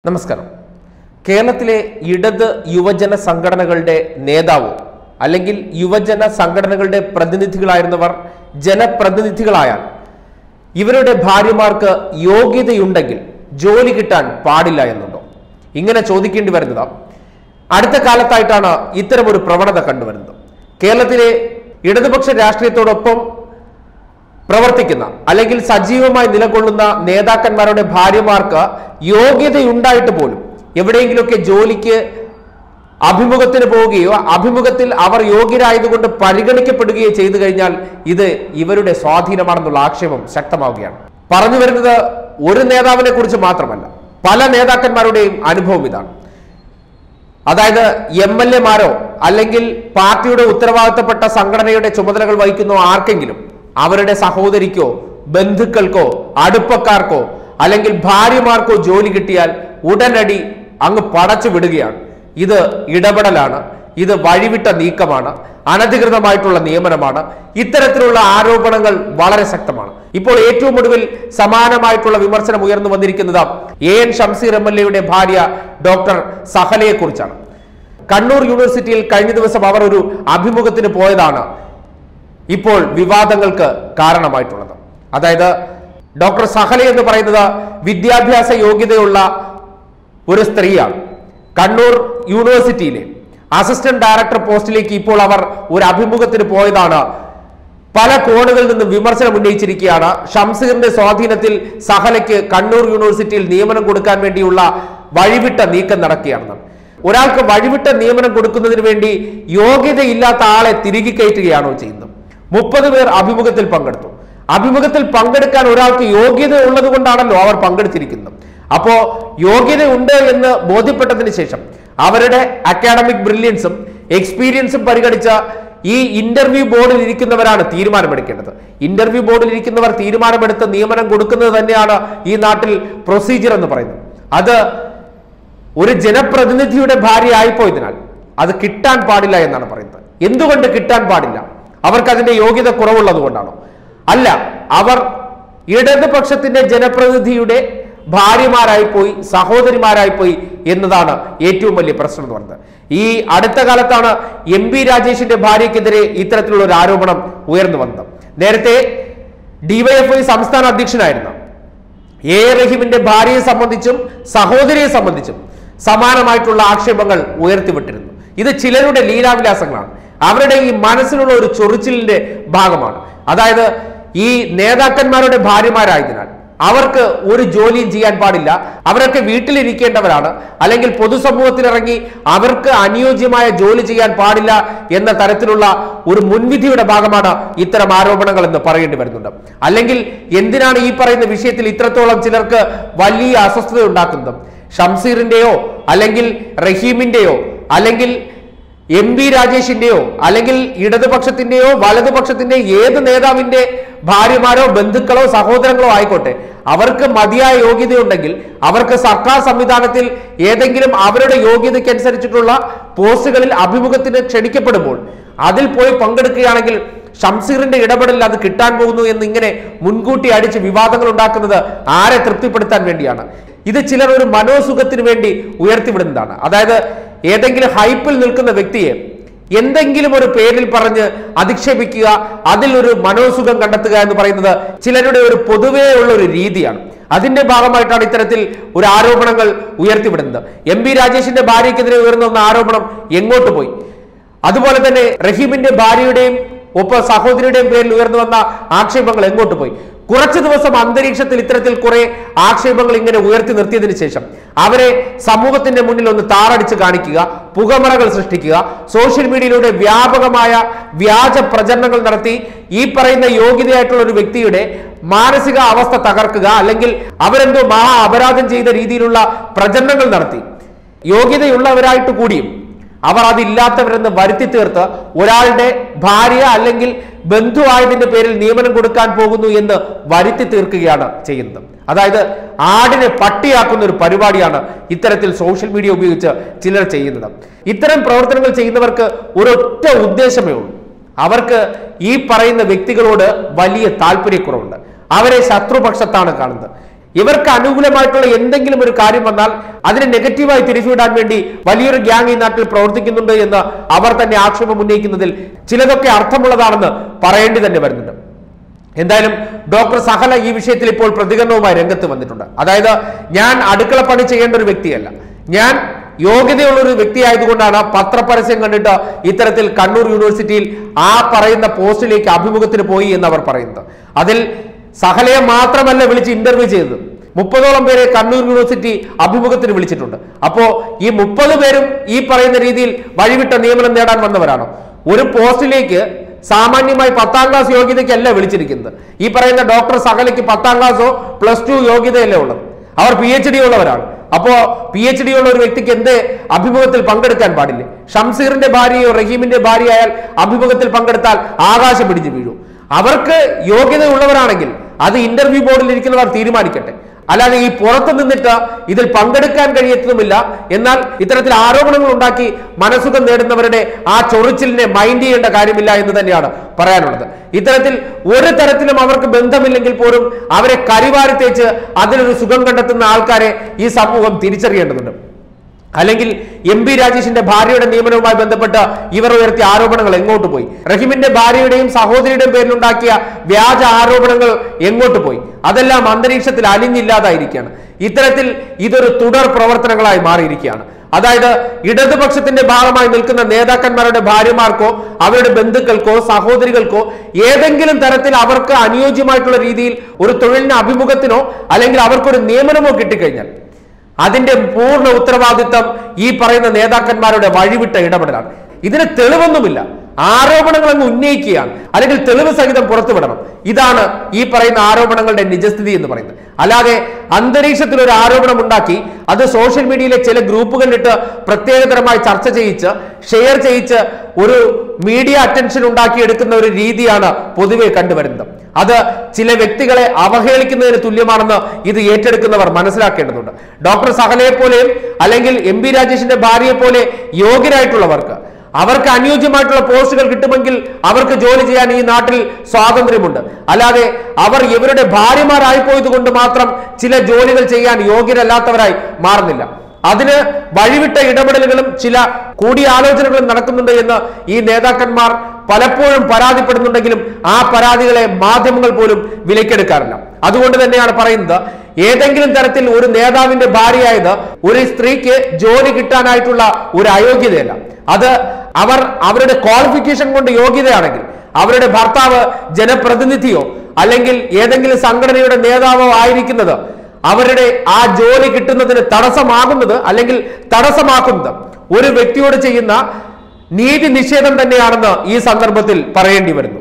നമസ്കാരം കേരളത്തിലെ ഇടത് യുവജന സംഘടനകളുടെ നേതാവോ അല്ലെങ്കിൽ യുവജന സംഘടനകളുടെ പ്രതിനിധികളായിരുന്നവർ ജനപ്രതിനിധികളായാൽ ഇവരുടെ ഭാര്യമാർക്ക് യോഗ്യതയുണ്ടെങ്കിൽ ജോലി കിട്ടാൻ പാടില്ല എന്നുണ്ടോ ഇങ്ങനെ ചോദിക്കേണ്ടി വരുന്നത് അടുത്ത കാലത്തായിട്ടാണ് ഇത്തരമൊരു പ്രവണത കണ്ടുവരുന്നത് കേരളത്തിലെ ഇടതുപക്ഷ രാഷ്ട്രീയത്തോടൊപ്പം പ്രവർത്തിക്കുന്ന അല്ലെങ്കിൽ സജീവമായി നിലകൊള്ളുന്ന നേതാക്കന്മാരുടെ ഭാര്യമാർക്ക് യോഗ്യതയുണ്ടായിട്ട് പോലും എവിടെയെങ്കിലുമൊക്കെ ജോലിക്ക് അഭിമുഖത്തിന് പോവുകയോ അഭിമുഖത്തിൽ അവർ യോഗ്യരായതുകൊണ്ട് പരിഗണിക്കപ്പെടുകയോ ചെയ്തു കഴിഞ്ഞാൽ ഇത് ഇവരുടെ സ്വാധീനമാണെന്നുള്ള ആക്ഷേപം ശക്തമാവുകയാണ് പറഞ്ഞു വരുന്നത് ഒരു നേതാവിനെ കുറിച്ച് മാത്രമല്ല പല നേതാക്കന്മാരുടെയും അനുഭവം ഇതാണ് അതായത് എം എൽ എമാരോ അല്ലെങ്കിൽ പാർട്ടിയുടെ ഉത്തരവാദിത്തപ്പെട്ട സംഘടനയുടെ ചുമതലകൾ വഹിക്കുന്ന ആർക്കെങ്കിലും അവരുടെ സഹോദരിക്കോ ബന്ധുക്കൾക്കോ അടുപ്പക്കാർക്കോ അല്ലെങ്കിൽ ഭാര്യമാർക്കോ ജോലി കിട്ടിയാൽ ഉടനടി അങ്ങ് പടച്ചു വിടുകയാണ് ഇത് ഇടപെടലാണ് ഇത് വഴിവിട്ട നീക്കമാണ് അനധികൃതമായിട്ടുള്ള നിയമനമാണ് ഇത്തരത്തിലുള്ള ആരോപണങ്ങൾ വളരെ ശക്തമാണ് ഇപ്പോൾ ഏറ്റവും ഒടുവിൽ സമാനമായിട്ടുള്ള വിമർശനം ഉയർന്നു വന്നിരിക്കുന്നത് A N Shamseer M L A ഭാര്യ ഡോക്ടർ സഹലയെ കുറിച്ചാണ് കണ്ണൂർ യൂണിവേഴ്സിറ്റിയിൽ കഴിഞ്ഞ ദിവസം അവർ ഒരു അഭിമുഖത്തിന് പോയതാണ് ഇപ്പോൾ വിവാദങ്ങൾക്ക് കാരണമായിട്ടുള്ളത് അതായത് ഡോക്ടർ സഹല എന്ന് പറയുന്നത് വിദ്യാഭ്യാസ യോഗ്യതയുള്ള ഒരു സ്ത്രീയാണ് കണ്ണൂർ യൂണിവേഴ്സിറ്റിയിലെ അസിസ്റ്റന്റ് ഡയറക്ടർ പോസ്റ്റിലേക്ക് ഇപ്പോൾ അവർ ഒരു അഭിമുഖത്തിന് പോയതാണ് പല കോണുകളിൽ നിന്നും വിമർശനം ഉന്നയിച്ചിരിക്കുകയാണ് ഷംസീറിന്റെ സ്വാധീനത്തിൽ സഹലയ്ക്ക് കണ്ണൂർ യൂണിവേഴ്സിറ്റിയിൽ നിയമനം കൊടുക്കാൻ വേണ്ടിയുള്ള വഴിവിട്ട നീക്കം നടക്കുകയാണെന്ന് ഒരാൾക്ക് വഴിവിട്ട നിയമനം കൊടുക്കുന്നതിന് വേണ്ടി യോഗ്യതയില്ലാത്ത ആളെ തിരികെ കയറ്റുകയാണോ ചെയ്യുന്നത് മുപ്പത് പേർ അഭിമുഖത്തിൽ പങ്കെടുത്തു അഭിമുഖത്തിൽ പങ്കെടുക്കാൻ ഒരാൾക്ക് യോഗ്യത ഉള്ളത് കൊണ്ടാണല്ലോ അവർ പങ്കെടുത്തിരിക്കുന്നത് അപ്പോ യോഗ്യത ഉണ്ട് എന്ന് ബോധ്യപ്പെട്ടതിന് ശേഷം അവരുടെ അക്കാഡമിക് ബ്രില്യൻസും എക്സ്പീരിയൻസും പരിഗണിച്ച ഈ ഇന്റർവ്യൂ ബോർഡിൽ ഇരിക്കുന്നവരാണ് തീരുമാനമെടുക്കേണ്ടത് ഇന്റർവ്യൂ ബോർഡിൽ ഇരിക്കുന്നവർ തീരുമാനമെടുത്ത് നിയമനം കൊടുക്കുന്നത് തന്നെയാണ് ഈ നാട്ടിൽ പ്രൊസീജിയർ എന്ന് പറയുന്നത് അത് ഒരു ജനപ്രതിനിധിയുടെ ഭാര്യ ആയിപ്പോയതിനാൽ അത് കിട്ടാൻ പാടില്ല എന്നാണ് പറയുന്നത് എന്തുകൊണ്ട് കിട്ടാൻ പാടില്ല അവർക്ക് അതിന്റെ യോഗ്യത കുറവുള്ളത് കൊണ്ടാണോ അല്ല അവർ ഇടതുപക്ഷത്തിന്റെ ജനപ്രതിനിധിയുടെ ഭാര്യമാരായി പോയി സഹോദരിമാരായി പോയി എന്നതാണ് ഏറ്റവും വലിയ പ്രശ്നം എന്ന് പറയുന്നത് ഈ അടുത്ത കാലത്താണ് എം പി രാജേഷിന്റെ ഭാര്യയ്ക്കെതിരെ ഇത്തരത്തിലുള്ള ഒരു ആരോപണം ഉയർന്നു വന്നത് നേരത്തെ ഡിവൈഎഫ്ഐ സംസ്ഥാന അധ്യക്ഷനായിരുന്നു എ എ റഹീമിന്റെ ഭാര്യയെ സംബന്ധിച്ചും സഹോദരിയെ സംബന്ധിച്ചും സമാനമായിട്ടുള്ള ആക്ഷേപങ്ങൾ ഉയർത്തിവിട്ടിരുന്നു ഇത് ചിലരുടെ ലീലാവിലാസങ്ങളാണ് അവരുടെ ഈ മനസ്സിലുള്ള ഒരു ചൊറിച്ചിലിന്റെ ഭാഗമാണ് അതായത് ഈ നേതാക്കന്മാരുടെ ഭാര്യമാരായതിനാൽ അവർക്ക് ഒരു ജോലിയും ചെയ്യാൻ പാടില്ല അവരൊക്കെ വീട്ടിലിരിക്കേണ്ടവരാണ് അല്ലെങ്കിൽ പൊതുസമൂഹത്തിൽ ഇറങ്ങി അവർക്ക് അനുയോജ്യമായ ജോലി ചെയ്യാൻ പാടില്ല എന്ന തരത്തിലുള്ള ഒരു മുൻവിധിയുടെ ഭാഗമാണ് ഇത്തരം ആരോപണങ്ങൾ എന്ന് പറയേണ്ടി വരുന്നുണ്ട് അല്ലെങ്കിൽ എന്തിനാണ് ഈ പറയുന്ന വിഷയത്തിൽ ഇത്രത്തോളം ചിലർക്ക് വലിയ അസ്വസ്ഥത ഉണ്ടാക്കുന്നത് ഷംസീറിന്റെയോ അല്ലെങ്കിൽ റഹീമിന്റെയോ അല്ലെങ്കിൽ എം പി രാജേഷിന്റെയോ അല്ലെങ്കിൽ ഇടതുപക്ഷത്തിന്റെയോ വലതുപക്ഷത്തിന്റെയോ ഏത് നേതാവിന്റെ ഭാര്യമാരോ ബന്ധുക്കളോ സഹോദരങ്ങളോ ആയിക്കോട്ടെ അവർക്ക് മതിയായ യോഗ്യതയുണ്ടെങ്കിൽ അവർക്ക് സർക്കാർ സംവിധാനത്തിൽ ഏതെങ്കിലും അവരുടെ യോഗ്യതയ്ക്കനുസരിച്ചിട്ടുള്ള പോസ്റ്റുകളിൽ അഭിമുഖത്തിന് ക്ഷണിക്കപ്പെടുമ്പോൾ അതിൽ പോയി പങ്കെടുക്കുകയാണെങ്കിൽ ഷംസീറിന്റെ ഇടപെടലിൽ അത് കിട്ടാൻ പോകുന്നു എന്ന് ഇങ്ങനെ മുൻകൂട്ടി അടിച്ച് വിവാദങ്ങൾ ഉണ്ടാക്കുന്നത് ആരെ തൃപ്തിപ്പെടുത്താൻ വേണ്ടിയാണ് ഇത് ചിലർ ഒരു മനോസുഖത്തിന് വേണ്ടി ഉയർത്തിവിടുന്നതാണ് അതായത് ഏതെങ്കിലും ഹൈപ്പിൽ നിൽക്കുന്ന വ്യക്തിയെ എന്തെങ്കിലും ഒരു പേരിൽ പറഞ്ഞ് അധിക്ഷേപിക്കുക അതിൽ ഒരു മനോസുഖം കണ്ടെത്തുക എന്ന് പറയുന്നത് ചിലരുടെ ഒരു പൊതുവേ ഉള്ള ഒരു രീതിയാണ് അതിന്റെ ഭാഗമായിട്ടാണ് ഇത്തരത്തിൽ ഒരു ആരോപണങ്ങൾ ഉയർത്തിവിടുന്നത് എം പി രാജേഷിന്റെ ഭാര്യയ്ക്കെതിരെ ഉയർന്നു വന്ന ആരോപണം എങ്ങോട്ട് പോയി അതുപോലെ തന്നെ റഹീമിന്റെ ഭാര്യയുടെയും ഒപ്പം സഹോദരിയുടെയും പേരിൽ ഉയർന്നു വന്ന ആക്ഷേപങ്ങൾ എങ്ങോട്ട് പോയി കുറച്ചു ദിവസം അന്തരീക്ഷത്തിൽ ഇത്തരത്തിൽ കുറെ ആക്ഷേപങ്ങൾ ഇങ്ങനെ ഉയർത്തി നിർത്തിയതിനു ശേഷം അവരെ സമൂഹത്തിന്റെ മുന്നിൽ ഒന്ന് താറടിച്ച് കാണിക്കുക പുകമറകൾ സൃഷ്ടിക്കുക സോഷ്യൽ മീഡിയയിലൂടെ വ്യാപകമായ വ്യാജ പ്രചരണങ്ങൾ നടത്തി ഈ പറയുന്ന യോഗ്യതയായിട്ടുള്ള ഒരു വ്യക്തിയുടെ മാനസിക അവസ്ഥ തകർക്കുക അല്ലെങ്കിൽ അവരെന്തോ മഹാ അപരാധം ചെയ്ത രീതിയിലുള്ള പ്രചരണങ്ങൾ നടത്തി യോഗ്യതയുള്ളവരായിട്ട് കൂടിയും അവർ അതില്ലാത്തവരെന്ന് വരുത്തി തീർത്ത് ഒരാളുടെ ഭാര്യ അല്ലെങ്കിൽ ബന്ധുവായതിന്റെ പേരിൽ നിയമനം കൊടുക്കാൻ പോകുന്നു എന്ന് വരുത്തി തീർക്കുകയാണ് ചെയ്യുന്നത് അതായത് ആടിനെ പട്ടിയാക്കുന്ന ഒരു പരിപാടിയാണ് ഇത്തരത്തിൽ സോഷ്യൽ മീഡിയ ഉപയോഗിച്ച് ചിലർ ചെയ്യുന്നത് ഇത്തരം പ്രവർത്തനങ്ങൾ ചെയ്യുന്നവർക്ക് ഒരൊറ്റ ഉദ്ദേശമേ ഉള്ളൂ അവർക്ക് ഈ പറയുന്ന വ്യക്തികളോട് വലിയ താല്പര്യക്കുറവുണ്ട് അവരെ ശത്രുപക്ഷത്താണ് കാണുന്നത് ഇവർക്ക് അനുകൂലമായിട്ടുള്ള എന്തെങ്കിലും ഒരു കാര്യം വന്നാൽ അതിനെ നെഗറ്റീവായി തിരിച്ചുവിടാൻ വേണ്ടി വലിയൊരു ഗ്യാങ് ഈ നാട്ടിൽ പ്രവർത്തിക്കുന്നുണ്ട് എന്ന് അവർ തന്നെ ആക്ഷേപം ഉന്നയിക്കുന്നതിൽ ചിലതൊക്കെ അർത്ഥമുള്ളതാണെന്ന് പറയേണ്ടി തന്നെ വരുന്നുണ്ട് എന്തായാലും ഡോക്ടർ സഹല ഈ വിഷയത്തിൽ ഇപ്പോൾ പ്രതികരണവുമായി രംഗത്ത് വന്നിട്ടുണ്ട് അതായത് ഞാൻ അടുക്കള പണി ചെയ്യേണ്ട ഒരു വ്യക്തിയല്ല ഞാൻ യോഗ്യതയുള്ള ഒരു വ്യക്തി ആയതുകൊണ്ടാണ് പത്രപരസ്യം കണ്ടിട്ട് ഇത്തരത്തിൽ കണ്ണൂർ യൂണിവേഴ്സിറ്റിയിൽ ആ പറയുന്ന പോസ്റ്റിലേക്ക് അഭിമുഖത്തിന് പോയി എന്ന് അവർ പറയുന്നത് അതിൽ സഹലയെ മാത്രമല്ല വിളിച്ച് ഇന്റർവ്യൂ ചെയ്തത് മുപ്പതോളം പേരെ കണ്ണൂർ യൂണിവേഴ്സിറ്റി അഭിമുഖത്തിന് വിളിച്ചിട്ടുണ്ട് അപ്പോ ഈ മുപ്പത് പേരും ഈ പറയുന്ന രീതിയിൽ വഴിവിട്ട നിയമനം നേടാൻ വന്നവരാണോ ഒരു പോസ്റ്റിലേക്ക് സാമാന്യമായി പത്താം ക്ലാസ് യോഗ്യതയ്ക്കല്ല വിളിച്ചിരിക്കുന്നത് ഈ പറയുന്ന ഡോക്ടർ സകലയ്ക്ക് പത്താം ക്ലാസ്സോ പ്ലസ് ടു യോഗ്യതയല്ലേ ഉള്ളത് അവർ പി എച്ച് ഡി ഉള്ളവരാണ് അപ്പോ പി എച്ച് ഡി ഉള്ള ഒരു വ്യക്തിക്ക് എന്ത് അഭിമുഖത്തിൽ പങ്കെടുക്കാൻ പാടില്ല ഷംസീറിന്റെ ഭാര്യയോ റഹീമിന്റെ ഭാര്യയായാൽ അഭിമുഖത്തിൽ പങ്കെടുത്താൽ ആകാശം പിടിച്ചു വീഴും അവർക്ക് യോഗ്യതയുള്ളവരാണെങ്കിൽ അത് ഇന്റർവ്യൂ ബോർഡിൽ ഇരിക്കുന്നവർ തീരുമാനിക്കട്ടെ അല്ലാതെ ഈ പുറത്തു നിന്നിട്ട് ഇതിൽ പങ്കെടുക്കാൻ കഴിയത്തുമില്ല എന്നാൽ ഇത്തരത്തിൽ ആരോപണങ്ങൾ ഉണ്ടാക്കി മനസ്സുഖം നേടുന്നവരുടെ ആ ചൊറിച്ചിലിനെ മൈൻഡ് ചെയ്യേണ്ട കാര്യമില്ല എന്ന് തന്നെയാണ് പറയാനുള്ളത് ഇത്തരത്തിൽ ഒരു തരത്തിലും അവർക്ക് ബന്ധമില്ലെങ്കിൽ പോലും അവരെ കരിവാരി തേച്ച് അതിലൊരു സുഖം കണ്ടെത്തുന്ന ആൾക്കാരെ ഈ സമൂഹം തിരിച്ചറിയേണ്ടതുണ്ട് അല്ലെങ്കിൽ എം പി രാജേഷിന്റെ ഭാര്യയുടെ നിയമനവുമായി ബന്ധപ്പെട്ട് ഇവർ ഉയർത്തിയ ആരോപണങ്ങൾ എങ്ങോട്ട് പോയി റഹീമിന്റെ ഭാര്യയുടെയും സഹോദരിയുടെയും പേരിലുണ്ടാക്കിയ വ്യാജ ആരോപണങ്ങൾ എങ്ങോട്ട് പോയി അതെല്ലാം അന്തരീക്ഷത്തിൽ അലിഞ്ഞില്ലാതായിരിക്കുകയാണ് ഇത്തരത്തിൽ ഇതൊരു തുടർ പ്രവർത്തനങ്ങളായി മാറിയിരിക്കുകയാണ് അതായത് ഇടതുപക്ഷത്തിന്റെ ഭാഗമായി നിൽക്കുന്ന നേതാക്കന്മാരുടെ ഭാര്യമാർക്കോ അവരുടെ ബന്ധുക്കൾക്കോ സഹോദരികൾക്കോ ഏതെങ്കിലും തരത്തിൽ അവർക്ക് അനുയോജ്യമായിട്ടുള്ള രീതിയിൽ ഒരു തൊഴിലിന് അഭിമുഖത്തിനോ അല്ലെങ്കിൽ അവർക്കൊരു നിയമനമോ കിട്ടിക്കഴിഞ്ഞാൽ അതിന്റെ പൂർണ്ണ ഉത്തരവാദിത്തം ഈ പറയുന്ന നേതാക്കന്മാരുടെ വഴിവിട്ട ഇടപെടലാണ് ഇതിന് തെളിവൊന്നുമില്ല ആരോപണങ്ങൾ അങ്ങ് ഉന്നയിക്കുകയാണ് അല്ലെങ്കിൽ തെളിവ് സഹിതം പുറത്തുവിടണം ഇതാണ് ഈ പറയുന്ന ആരോപണങ്ങളുടെ നിജസ്ഥിതി എന്ന് പറയുന്നത് അല്ലാതെ അന്തരീക്ഷത്തിൽ ഒരു ആരോപണം ഉണ്ടാക്കി അത് സോഷ്യൽ മീഡിയയിലെ ചില ഗ്രൂപ്പുകളിലിട്ട് പ്രത്യേകതരമായി ചർച്ച ചെയ്യിച്ച് ഷെയർ ചെയ്യിച്ച് ഒരു മീഡിയ അറ്റൻഷൻ ഉണ്ടാക്കിയെടുക്കുന്ന ഒരു രീതിയാണ് പൊതുവെ കണ്ടുവരുന്നത് അത് ചില വ്യക്തികളെ അവഹേളിക്കുന്നതിന് തുല്യമാണെന്ന് ഇത് ഏറ്റെടുക്കുന്നവർ മനസ്സിലാക്കേണ്ടതുണ്ട് ഡോക്ടർ സഹലയെ പോലെയും അല്ലെങ്കിൽ എം പി രാജേഷിന്റെ ഭാര്യയെ പോലെ യോഗ്യരായിട്ടുള്ളവർക്ക് അവർക്ക് അനുയോജ്യമായിട്ടുള്ള പോസ്റ്റുകൾ കിട്ടുമെങ്കിൽ അവർക്ക് ജോലി ചെയ്യാൻ ഈ നാട്ടിൽ സ്വാതന്ത്ര്യമുണ്ട് അല്ലാതെ അവർ ഇവരുടെ ഭാര്യമാരായി പോയത് കൊണ്ട് മാത്രം ചില ജോലികൾ ചെയ്യാൻ യോഗ്യരല്ലാത്തവരായി മാറുന്നില്ല അതിന് വഴിവിട്ട ഇടപെടലുകളും ചില കൂടിയാലോചനകളും നടക്കുന്നുണ്ട് എന്ന് ഈ നേതാക്കന്മാർ പലപ്പോഴും പരാതിപ്പെടുന്നുണ്ടെങ്കിലും ആ പരാതികളെ മാധ്യമങ്ങൾ പോലും വിലക്കെടുക്കാറില്ല അതുകൊണ്ട് തന്നെയാണ് പറയുന്നത് ഏതെങ്കിലും തരത്തിൽ ഒരു നേതാവിന്റെ ഭാര്യയായത് ഒരു സ്ത്രീക്ക് ജോലി കിട്ടാനായിട്ടുള്ള ഒരു അയോഗ്യതയല്ല അത് അവർ അവരുടെ ക്വാളിഫിക്കേഷൻ കൊണ്ട് യോഗ്യതയാണെങ്കിൽ അവരുടെ ഭർത്താവ് ജനപ്രതിനിധിയോ അല്ലെങ്കിൽ ഏതെങ്കിലും സംഘടനയുടെ നേതാവോ ആയിരിക്കുന്നത് അവരുടെ ആ ജോലി കിട്ടുന്നതിന് തടസ്സമാകുന്നത് അല്ലെങ്കിൽ തടസ്സമാക്കുന്നത് ഒരു വ്യക്തിയോട് ചെയ്യുന്ന നീതി നിഷേധം തന്നെയാണെന്ന് ഈ സന്ദർഭത്തിൽ പറയേണ്ടി വരുന്നു